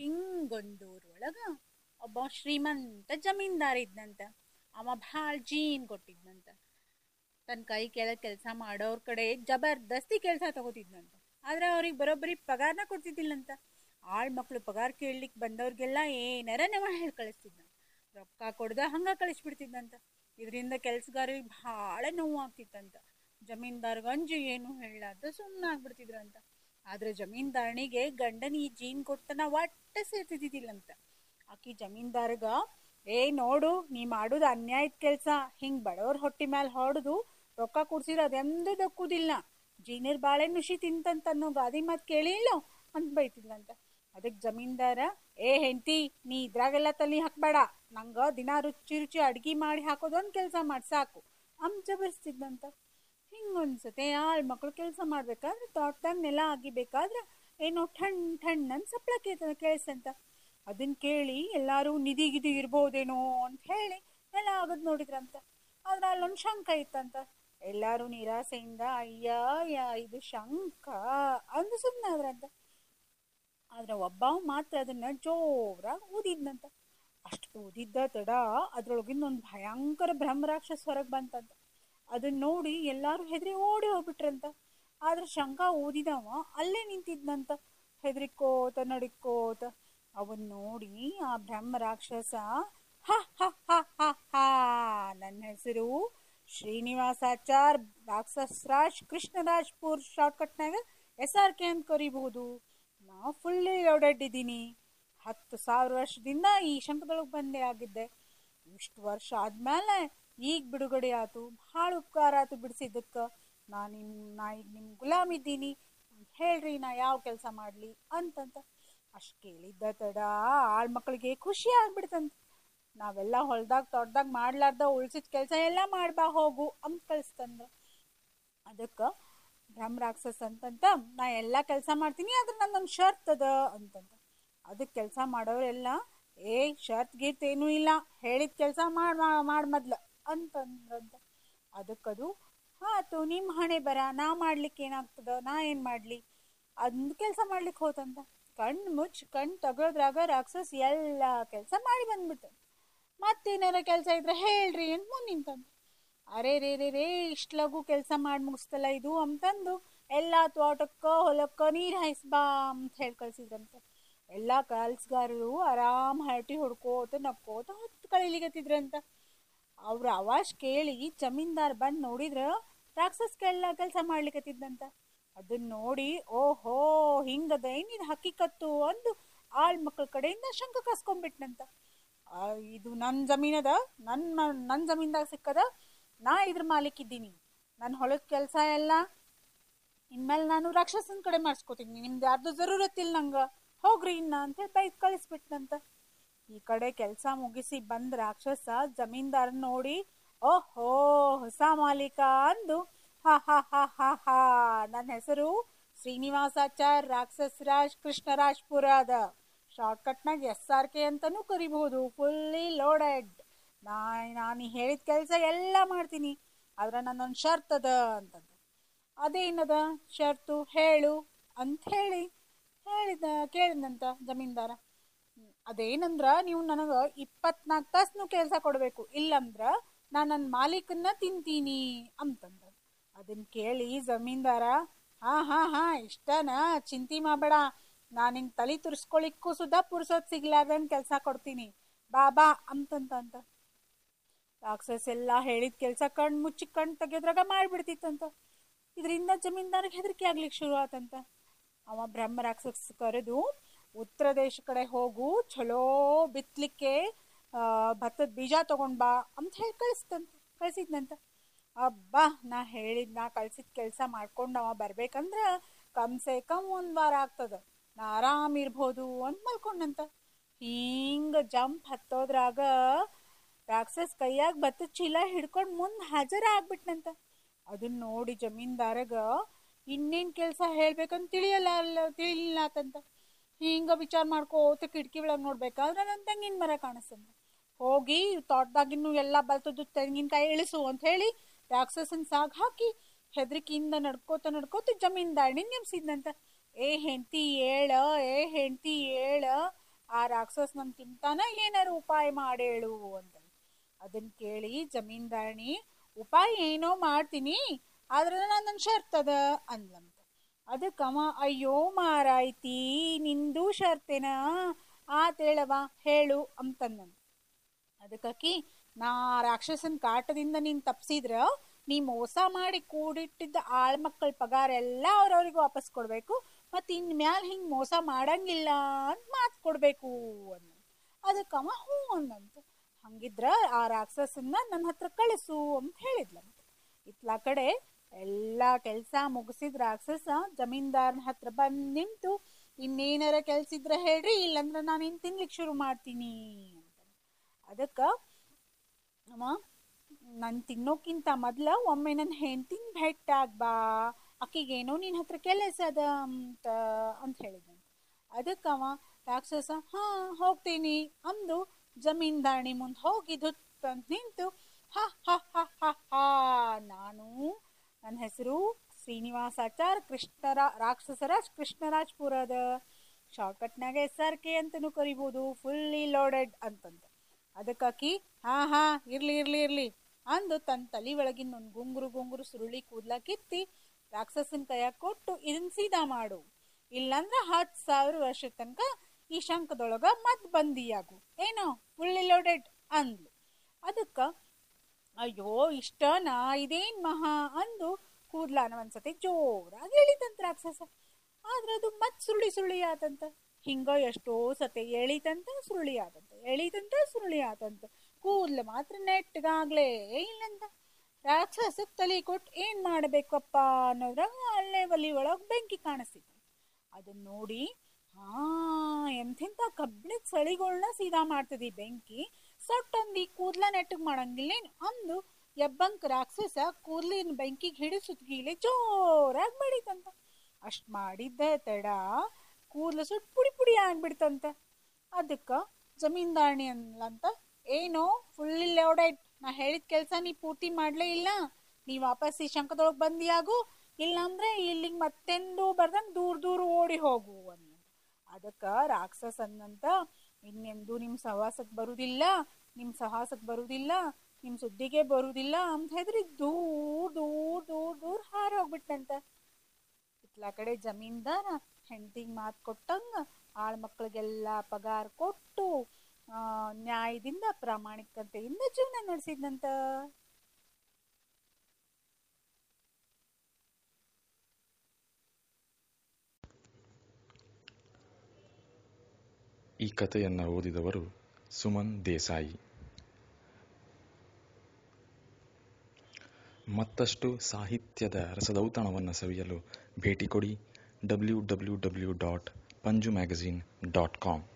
ಹಿಂಗೊಂದೂರ್ ಒಳಗ ಒಬ್ಬ ಶ್ರೀಮಂತ ಜಮೀನ್ದಾರ ಇದ್ನಂತ ಅವ ಭಾಳ ಜೀನ್ ಕೊಟ್ಟಿದ್ನಂತ ತನ್ನ ಕೈ ಕೆಳಗೆ ಕೆಲಸ ಮಾಡೋರ್ ಕಡೆ ಜಬರ್ದಸ್ತಿ ಕೆಲಸ ತಗೋತಿದ್ನಂತ ಆದ್ರೆ ಅವ್ರಿಗೆ ಬರೋಬ್ಬರಿ ಪಗಾರನ ಕೊಡ್ತಿದ್ದಿಲ್ಲಂತ ಆಳ್ ಮಕ್ಳು ಪಗಾರ ಕೇಳಲಿಕ್ಕೆ ಬಂದವ್ರಿಗೆಲ್ಲ ಏನಾರ ನೆವ ಹೇಳಿ ಕಳಿಸ್ತಿದ್ನ ರೊಕ್ಕ ಕೊಡ್ದ ಹಂಗ ಕಳಿಸ್ಬಿಡ್ತಿದ್ನಂತ ಇದರಿಂದ ಕೆಲ್ಸಗಾರರಿಗೆ ಭಾಳ ನೋವು ಆಗ್ತಿತ್ತಂತ ಜಮೀನ್ದಾರ್ಗ ಅಂಜು ಏನು ಹೇಳಾದ ಸುಮ್ಮನೆ ಆಗ್ಬಿಡ್ತಿದ್ರಂತ ಆದ್ರೆ ಜಮೀನ್ದಾರನಿಗೆ ಗಂಡನ ಈ ಜೀನ್ ಕೊಟ್ಟನ ಒಟ್ಟ ಸೇರ್ತಿದ್ದಿಲ್ಲಂತ ಆಕಿ ಜಮೀನ್ದಾರ್ಗ ಏ ನೋಡು ನೀ ಮಾಡುದು ಅನ್ಯಾಯದ ಕೆಲ್ಸ ಹಿಂಗ್ ಬಡವ್ರ ಹೊಟ್ಟಿ ಮ್ಯಾಲ ಹೊಡೆದು ರೊಕ್ಕ ಕೊಡ್ಸಿದ್ರೆ ಅದೆಂದೂ ದಕ್ಕುದಿಲ್ಲ ಜೀನರ್ ಬಾಳೆ ನುಷಿ ತಿಂತಂತ ಅನ್ನೋ ಗಾದಿ ಮಾತು ಕೇಳಿಲ್ಲೋ ಅಂತ ಬೈತಿದ್ಲಂತ ಅದಕ್ಕೆ ಜಮೀನ್ದಾರ ಏ ಹೆಂಡತಿ ನೀ ಇದ್ರಾಗೆಲ್ಲ ತಲೆ ಹಾಕ್ಬೇಡ ನಂಗ ದಿನ ರುಚಿ ರುಚಿ ಅಡ್ಗಿ ಮಾಡಿ ಹಾಕೋದೊಂದ್ ಕೆಲಸ ಮಾಡಿ ಸಾಕು ಅಮ್ ಜಬರ್ಸ್ತಿದ್ನಂತ ಹಿಂಗೊಂದ್ಸತೆ ಆಳ್ ಮಕ್ಳು ಕೆಲಸ ಮಾಡ್ಬೇಕಾದ್ರೆ ತೋಟದಾಗ ನೆಲ ಅಗಿಬೇಕಾದ್ರೆ ಏನೋ ಠಣ್ ಠಣ್ ಅಂತ ಸಪ್ಳ ಕೇಳ್ತ ಕೇಳಿಸ್ತಂತ ಅದನ್ನ ಕೇಳಿ ಎಲ್ಲಾರು ನಿಧಿ ಗಿದಿ ಇರ್ಬೋದೇನೋ ಅಂತ ಹೇಳಿ ಎಲ್ಲ ಆಗದ್ ನೋಡಿದ್ರಂತ ಆದ್ರೆ ಅಲ್ಲೊಂದು ಶಂಕ ಇತ್ತಂತ ಎಲ್ಲಾರು ನಿರಾಸೆಯಿಂದ ಅಯ್ಯ ಯಾ ಇದು ಶಂಕ ಅಂದು ಸುಮ್ಮನೆ ಆದ್ರಂತ ಆದ್ರೆ ಒಬ್ಬ ಮಾತ್ರ ಅದನ್ನ ಜೋರಾಗಿ ಊದಿದ್ನಂತ ಅಷ್ಟು ಊದಿದ್ದ ತಡ ಅದ್ರೊಳಗಿಂದ ಒಂದು ಭಯಂಕರ ಬ್ರಹ್ಮರಾಕ್ಷಸ ಹೊರಗೆ ಬಂತಂತ ಅದನ್ನ ನೋಡಿ ಎಲ್ಲಾರು ಹೆದರಿ ಓಡಿ ಹೋಗ್ಬಿಟ್ರಂತ ಆದ್ರೆ ಶಂಕ ಊದಿದವ ಅಲ್ಲೇ ನಿಂತಿದ್ನಂತ ಹೆದರಿಕೋತ ನಡಿಕೋತ ಅವನ್ ನೋಡಿ ಆ ಬ್ರಹ್ಮ ರಾಕ್ಷಸ ಹ ಹ ಹ ಹ ಹ ನನ್ನ ಹೆಸರು ಶ್ರೀನಿವಾಸಾಚಾರ್ ರಾಕ್ಷಸರಾಜ್ ಕೃಷ್ಣರಾಜ್ಪುರ್ ಶಾರ್ಟ್ಕಟ್ನಾಗ ಎಸ್ ಆರ್ ಕೆ ಅಂತ ಕರಿಬಹುದು ನಾ ಫುಲ್ಲಿ ಲೋಡೆಡ್ ಇದ್ದೀನಿ ಹತ್ತು ಸಾವಿರ ವರ್ಷದಿಂದ ಈ ಶಂಕದೊಳಗೆ ಬಂದೆ ಆಗಿದ್ದೆ ಇಷ್ಟು ವರ್ಷ ಆದ್ಮೇಲೆ ಈಗ ಬಿಡುಗಡೆ ಆತು ಭಾಳ ಉಪಕಾರ ಆತು ಬಿಡಿಸಿದ್ದಕ್ಕೆ ನಾ ನಿಮ್ ನಾ ಈಗ ನಿಮ್ ಗುಲಾಮ್ ಇದ್ದೀನಿ ಹೇಳ್ರಿ ನಾ ಯಾವ ಕೆಲಸ ಮಾಡ್ಲಿ ಅಂತಂತ ಅಷ್ಟು ಕೇಳಿದ್ದ ತಡ ಆಳ್ ಮಕ್ಳಿಗೆ ಖುಷಿ ಆಗ್ಬಿಡ್ತಂತ ನಾವೆಲ್ಲ ಹೊಲ್ದಾಗ ತೊಡ್ದಾಗ ಮಾಡ್ಲಾರ್ದ ಉಳ್ಸಿದ ಕೆಲಸ ಎಲ್ಲ ಮಾಡ್ಬಾ ಹೋಗು ಅಂತ ಕಳಿಸ್ತಂದ ಅದಕ್ಕೆ ಬ್ರಹ್ಮ ರಾಕ್ಷಸ ಅಂತಂತ ನಾ ಎಲ್ಲ ಕೆಲಸ ಮಾಡ್ತೀನಿ ಆದ್ರೆ ನಂದೊಂದು ಶರ್ತ್ ಅದ ಅಂತಂತ ಅದಕ್ಕೆ ಕೆಲಸ ಮಾಡೋರೆಲ್ಲ ಏ ಶರ್ತ್ ಗೀರ್ತ್ ಏನೂ ಇಲ್ಲ ಹೇಳಿದ ಕೆಲಸ ಮಾಡ್ ಮಾಡ್ ಮೊದ್ಲ ಅಂತಂದ್ರಂತ ಅದಕ್ಕದು ಆತು ನಿಮ್ಮ ಹಣೆ ಬರ ನಾ ಮಾಡ್ಲಿಕ್ಕೆ ಏನಾಗ್ತದ ನಾ ಏನು ಮಾಡಲಿ ಅದ್ ಕೆಲಸ ಮಾಡ್ಲಿಕ್ಕೆ ಹೋತಂತ ಕಣ್ಣು ಮುಚ್ಚಿ ಕಣ್ಣು ತಗೋದ್ರಾಗ ರಾಕ್ಷಸ್ ಎಲ್ಲ ಕೆಲಸ ಮಾಡಿ ಬಂದ್ಬಿಟ್ಟು ಮತ್ತೇನಾರ ಕೆಲಸ ಇದ್ರೆ ಹೇಳ್ರಿ ಅಂತ ಮುಂದೆ ನಿಂತಂತ ಅರೆ ರೇ ರೇ ರೇ ಇಷ್ಟು ಲಘು ಕೆಲಸ ಮಾಡಿ ಮುಗಿಸ್ತಲ್ಲ ಇದು ಅಂತಂದು ಎಲ್ಲ ತೋಟಕ್ಕ ಹೊಲಕ್ಕ ನೀರು ಹಾಯಿಸ್ಬಾ ಅಂತ ಹೇಳಿ ಕಳ್ಸಿದ್ರಂತೆ ಎಲ್ಲ ಕೆಲ್ಸಗಾರರು ಆರಾಮ್ ಹರಟಿ ಹೊಡ್ಕೋತ ನಕ್ಕೋತ ಹೊತ್ತು ಕಳೀಲಿಗತ್ತಿದ್ರಂತ ಅವ್ರ ಅವಾಜ್ ಕೇಳಿ ಜಮೀನ್ದಾರ್ ಬಂದ್ ನೋಡಿದ್ರ ರಾಕ್ಷಸ್ಗೆಲ್ಲ ಕೆಲಸ ಮಾಡ್ಲಿಕತ್ತಿದ್ದಂತ ಅದನ್ನ ನೋಡಿ ಓಹೋ ಹಿಂಗದ ಏನಿದು ಹಕ್ಕಿಕತ್ತು ಅಂದು ಆಳ್ ಮಕ್ಳ ಕಡೆಯಿಂದ ಶಂಕ ಕಸ್ಕೊಂಡ್ಬಿಟ್ನಂತ ಆ, ಇದು ನನ್ನ ಜಮೀನದ ನನ್ನ ನನ್ನ ಜಮೀನ್ದಾಗ ಸಿಕ್ಕದ ನಾ ಇದ್ರ ಮಾಲೀಕ್ ಇದ್ದೀನಿ ನನ್ನ ಹೊಲದ ಕೆಲಸ ಎಲ್ಲ ಇನ್ಮೇಲೆ ನಾನು ರಾಕ್ಷಸನ ಕಡೆ ಮಾಡಿಸ್ಕೋತೀನಿ ನಿಮ್ದು ಯಾರ್ದು ಜರೂರತ್ತಿಲ್ಲ ನಂಗೆ ಹೋಗ್ರಿ ಇನ್ನ ಅಂತೇಳಿ ಬೈಕ್ ಕಳಿಸ್ಬಿಟ್ನಂತ ಈ ಕಡೆ ಕೆಲಸ ಮುಗಿಸಿ ಬಂದ ರಾಕ್ಷಸ ಜಮೀನ್ದಾರ ನೋಡಿ ಓಹೋ ಹೊಸ ಮಾಲೀಕ ಅಂದು ಹ ಹ ಹ ಹ ಹ ನನ್ನ ಹೆಸರು ಶ್ರೀನಿವಾಸಾಚಾರ್ ರಾಕ್ಷಸ್ ರಾಜ್ ಕೃಷ್ಣರಾಜ್ಪುರ ಅದ ಶಾರ್ಟ್ಕಟ್ನಾಗ ಎಸ್ ಆರ್ ಕೆ ಅಂತಾನೂ ಕರಿಬಹುದು ಫುಲ್ಲಿ ಲೋಡೆಡ್ ನಾ ನಾನು ಹೇಳಿದ ಕೆಲಸ ಎಲ್ಲ ಮಾಡ್ತೀನಿ ಆದ್ರೆ ನನ್ನೊಂದು ಶರ್ತ್ ಅದ ಅಂತಂದ ಅದೇನದ ಶರ್ತು ಹೇಳು ಅಂತ ಹೇಳಿ ಹೇಳಿದ ಕೇಳಿದಂತ ಜಮೀನ್ದಾರ ಹ್ಮ್, ಅದೇನಂದ್ರ ನೀವು ನನಗೆ ಇಪ್ಪತ್ನಾಲ್ಕು ತಾಸು ಕೆಲಸ ಕೊಡಬೇಕು ಇಲ್ಲಂದ್ರ ನಾನು ನನ್ನ ಮಾಲೀಕನ್ನ ತಿಂತೀನಿ ಅಂತಂದ ಅದನ್ನ ಕೇಳಿ ಜಮೀನ್ದಾರ ಹಾ ಹಾ ಹಾ ಇಷ್ಟನಾ ಚಿಂತೆ ಮಾಡಬೇಡ ನಾನು ಹಿಂಗೆ ತಲೆ ತುರ್ಸ್ಕೊಳಿಕ್ಕೂ ಸುಧಾ ಪುರ್ಸೋದ್ ಸಿಗ್ಲಾರ್ದಂಗೆ ಕೆಲಸ ಕೊಡ್ತೀನಿ ಬಾ ಬಾ ಅಂತಂತ ಅಂತ ರಾಕ್ಷಸ ಎಲ್ಲ ಹೇಳಿದ ಕೆಲಸ ಕಣ್ ಮುಚ್ಚಿ ಕಣ್ ತೆಗೆದ್ರಾಗ ಮಾಡ್ಬಿಡ್ತಿತ್ತಂತ ಇದರಿಂದ ಜಮೀನ್ದಾರಿಗೆ ಹೆದರಿಕೆ ಆಗ್ಲಿಕ್ಕೆ ಶುರು ಆತಂತ ಅವ ಬ್ರಹ್ಮ ರಾಕ್ಷಸ ಕರೆದು ಉತ್ತರ ದೇಶ ಕಡೆ ಹೋಗು ಚಲೋ ಬಿತ್ತಲಿಕ್ಕೆ ಭತ್ತದ ಬೀಜ ತಗೊಂಡ್ ಬಾ ಅಂತ ಹೇಳಿ ಕಳಿಸ್ತಂತ ಕಳಿಸಿದ್ನಂತ ಅಬ್ಬಾ ನಾ ಹೇಳಿದ್ ನಾ ಕಳ್ಸಿದ ಕೆಲಸ ಮಾಡ್ಕೊಂಡು ಅವ ಬರ್ಬೇಕಂದ್ರ ಕಮ್ಸೆ ಕಮ್ ಒಂದ್ ವಾರ ಆಗ್ತದ ನಾ ಆರಾಮ್ ಇರ್ಬೋದು ಅಂತ ಮಲ್ಕೊಂಡಂತ ಹಿಂಗ ಜಂಪ್ ಹತ್ತೋದ್ರಾಗ ರಾಕ್ಷಸ್ ಕೈಯಾಗ ಭತ್ತದ ಚೀಲ ಹಿಡ್ಕೊಂಡ್ ಮುಂದ್ ಹಾಜರ ಆಗ್ಬಿಟ್ನಂತ ಅದನ್ನ ನೋಡಿ ಜಮೀನ್ದಾರಗ ಇನ್ನೇನ್ ಕೆಲ್ಸ ಹೇಳ್ಬೇಕಂತ ತಿಳಿಯಲ್ಲ ಅಲ್ಲ ತಿಳಿಲಿಲ್ಲ ಆತಂತ ಹಿಂಗ ವಿಚಾರ ಮಾಡ್ಕೋತ ಕಿಟಕಿ ಒಳಗ್ ನೋಡ್ಬೇಕಾದ್ರೆ ನನ್ ತೆಂಗಿನ ಮರ ಕಾಣಿಸ್ತಂತ ಹೋಗಿ ತೋಟದಾಗಿನ್ನು ಎಲ್ಲಾ ಬಲ್ತದ್ದು ತೆಂಗಿನಕಾಯಿ ಇಳಿಸು ಅಂತ ಹೇಳಿ ರಾಕ್ಷಸನ್ ಸಾಗ್ ಹಾಕಿ ಹೆದರಿಕೆಯಿಂದ ನಡ್ಕೋತ ನಡ್ಕೋತ ಜಮೀನ್ದಾರನಿ ನೆಮ್ಸಿದ್ನಂತ ಏ ಹೆಂಡತಿ ಏಳ ಏ ಹೆಂಡತಿ ಏಳ ಆ ರಾಕ್ಷಸ್ ನನ್ ತಿಂತಾನ ಏನಾರು ಉಪಾಯ ಮಾಡೇಳು ಅಂತ ಅದನ್ ಕೇಳಿ ಜಮೀನ್ದಾರಣಿ ಉಪಾಯ ಏನೋ ಮಾಡ್ತೀನಿ ಆದ್ರೆ ನನ್ನ ಶರ್ತದ ಅಂದ್ಲಂತ ಅದಕ್ಕವ ಅಯ್ಯೋ ಮಾರಾಯ್ತಿ ನಿಂದು ಶರ್ತೇನ ಆತೇಳವ ಹೇಳು ಅಂತಂದನ್ ಅದಕ್ಕಾಕಿ ನಾ ರಾಕ್ಷಸನ್ ಕಾಟದಿಂದ ನೀನ್ ತಪ್ಸಿದ್ರ ನೀ ಮೋಸ ಮಾಡಿ ಕೂಡಿಟ್ಟಿದ್ದ ಆಳ್ ಮಕ್ಕಳ ಪಗಾರ ಎಲ್ಲ ಅವ್ರವ್ರಿಗೆ ವಾಪಸ್ ಕೊಡ್ಬೇಕು ಮತ್ ಇನ್ ಮ್ಯಾಲ ಹಿಂಗ್ ಮೋಸ ಮಾಡಂಗಿಲ್ಲ ಅಂತ ಮಾತ್ ಕೊಡ್ಬೇಕು ಅಂದ ಅದಕ್ಕವ ಹ್ಞೂ ಅಂದಂತ ಹಂಗಿದ್ರ ಆ ರಾಕ್ಷಸನ್ನ ನನ್ನ ಹತ್ರ ಕಳಿಸು ಅಂತ ಹೇಳಿದ್ಲಂತ ಇತ್ಲಾ ಕಡೆ ಎಲ್ಲಾ ಕೆಲ್ಸ ಮುಗಿಸಿದ ರಾಕ್ಷಸ ಜಮೀನ್ದಾರನ ಹತ್ರ ಬಂದ್ ನಿಂತು ಇನ್ನೇನಾರ ಕೆಲ್ಸಿದ್ರ ಹೇಳ್ರಿ ಇಲ್ಲಂದ್ರ ನಾನು ಇನ್ ತಿನ್ಲಿಕ್ ಶುರು ಮಾಡ್ತೀನಿ ಅಂತ ಅದಕ್ಕ ಅವ ನನ್ ತಿನ್ನೋಕ್ಕಿಂತ ಮೊದ್ಲ ಒಮ್ಮೆ ನನ್ನ ಹೆಂಡತಿನ ಭೇಟಾಗ್ ಬಾ ಆಕಿಗೇನೋ ನಿನ್ ಹತ್ರ ಕೆಲಸ ಅದ ಅಂತ ಅಂತ ಹೇಳಿದ ಅದಕ್ಕವ ರಾಕ್ಷಸ ಹಾ ಹೋಗ್ತೀನಿ ಅಂದು ಜಮೀನ್ದಾರಣಿ ಮುಂದ್ ಹೋಗಿ ಧುತ್ ಅಂತ ನಿಂತು ಹ ಹ ಹ ಹ ಹ ನಾನು ನನ್ನ ಹೆಸರು ಶ್ರೀನಿವಾಸಾಚಾರ್ ಕೃಷ್ಣರ ರಾಕ್ಷಸರಾಜ್ ಕೃಷ್ಣರಾಜ್ಪುರದ ಶಾರ್ಟ್ಕಟ್ನಾಗ ಎಸ್ ಆರ್ ಕೆ ಅಂತನೂ ಕರಿಬೋದು ಫುಲ್ಲಿ ಲೋಡೆಡ್ ಅಂತಂದ ಅದಕ್ಕಾಕಿ ಹಾ ಹಾ ಇರ್ಲಿ ಇರ್ಲಿ ಇರ್ಲಿ ಅಂದು ತನ್ನ ತಲಿ ಒಳಗಿನ ಒಂದು ಗುಂಗುರು ಗುಂಗುರು ಸುರುಳಿ ಕೂದ್ಲ ಕಿತ್ತಿ ರಾಕ್ಷಸನ್ ಕೈಯಾಗ ಕೊಟ್ಟು ಇದನ್ ಸೀದಾ ಮಾಡು ಇಲ್ಲಂದ್ರ ಹತ್ ಸಾವಿರ ವರ್ಷ ತನಕ ಈ ಶಂಕದೊಳಗ ಮತ್ ಬಂದಿಯಾಗು ಏನೋ ಫುಲ್ಲಿ ಲೋಡೆಡ್ ಅಂದ್ಲು ಅದಕ್ಕ ಅಯ್ಯೋ ಇಷ್ಟನಾ ಇದೇನ್ ಮಹಾ ಅಂದು ಕೂದ್ಲಾನ ಒಂದ್ಸತಿ ಜೋರಾಗಿ ಎಳಿತಂತ ರಾಕ್ಷಸ ಆದ್ರ ಅದು ಮತ್ ಸುರುಳಿ ಸುರುಳಿ ಆತಂತ ಹಿಂಗ ಎಷ್ಟೋ ಸತಿ ಎಳಿತಂತ ಸುರುಳಿ ಆತಂತ ಎಳಿತಂತ ಸುರುಳಿ ಆತಂತ ಕೂದ್ಲು ಮಾತ್ರ ನೆಟ್ಟಗಾಗ್ಲೇ ಇಲ್ಲಂತ ರಾಕ್ಷಸಕ್ ತಲೆ ಕೊಟ್ಟು ಏನ್ ಮಾಡ್ಬೇಕಪ್ಪ ಅನ್ನೋದ್ರಾಗ ಅಲ್ಲೇ ಒಲಿ ಒಳಗ್ ಬೆಂಕಿ ಕಾಣಿಸ್ತಿತ್ತು ಅದನ್ನ ನೋಡಿ ಹಾ ಎಂತೆಂತ ಕಬ್ಬಿಣದ ಸಳಿಗಳನ್ನ ಸೀದಾ ಮಾಡ್ತದಿ ಬೆಂಕಿ ಸೊಟ್ಟೊಂದು ಈ ಕೂದ್ಲ ನೆಟ್ಟಗ್ ಮಾಡಂಗಿಲ್ಲೇನು ಅಂದು ಎಬ್ಬಂಕ್ ರಾಕ್ಷಸ ಕೂದ್ಲಿನ ಬೆಂಕಿಗೆ ಹಿಡಿದು ಸುತ್ಗೀಲೆ ಜೋರಾಗಿ ಬಡಿತಂತ ಅಷ್ಟ್ ಮಾಡಿದ್ದ ತಡ ಕೂದ್ಲು ಸುಟ್ ಪುಡಿ ಪುಡಿ ಆಗ್ಬಿಡ್ತಂತ ಅದಕ್ಕ ಜಮೀನ್ದಾರಣಿ ಅನ್ಲಂತ ಏನೋ ಫುಲ್ ಲೋಡೆಡ್ ನಾ ಹೇಳಿದ ಕೆಲ್ಸ ನೀ ಪೂರ್ತಿ ಮಾಡ್ಲೇ ಇಲ್ಲ ನೀ ವಾಪಸ್ ಈ ಶಂಕದೊಳಗ್ ಬಂದಿಯಾಗು ಇಲ್ಲಾಂದ್ರೆ ಇಲ್ಲಿಗ್ ಮತ್ತೆಂದು ಬರ್ದಂಗ್ ದೂರ ದೂರ ಓಡಿ ಹೋಗು ಅನ್ನ ಅದಕ್ಕ ರಾಕ್ಷಸ ಅನ್ನಂತ ಇನ್ನೆಂದು ನಿಮ್ ಸಹವಾಸಕ್ ಬರುದಿಲ್ಲ ನಿಮ್ ಸಹವಾಸಕ್ ಬರುದಿಲ್ಲ ನಿಮ್ ಸುದ್ದಿಗೆ ಬರುದಿಲ್ಲ ಅಂತ ಹೆದ್ರಿ ದೂರ್ ದೂರ್ ದೂರ್ ದೂರ್ ಹಾರ ಹೋಗ್ಬಿಟ್ಟಂತ ಇತ್ಲಾ ಕಡೆ ಜಮೀನ್ದಾರ ಹೆಂಡತಿಗ್ ಮಾತ್ ಕೊಟ್ಟಂಗ ಆಳ್ ಮಕ್ಳಿಗೆಲ್ಲಾ ಪಗಾರ ಕೊಟ್ಟು ಆ ನ್ಯಾಯದಿಂದ ಪ್ರಾಮಾಣಿಕತೆಯಿಂದ ಜೀವನ ನಡೆಸಿದ್ನಂತ ಈ ಕಥೆಯನ್ನು ಓದಿದವರು ಸುಮನ್ ದೇಸಾಯಿ ಮತ್ತಷ್ಟು ಸಾಹಿತ್ಯದ ರಸದೌತಣವನ್ನು ಸವಿಯಲು ಭೇಟಿ ಕೊಡಿ W W W dot Panju magazine dot com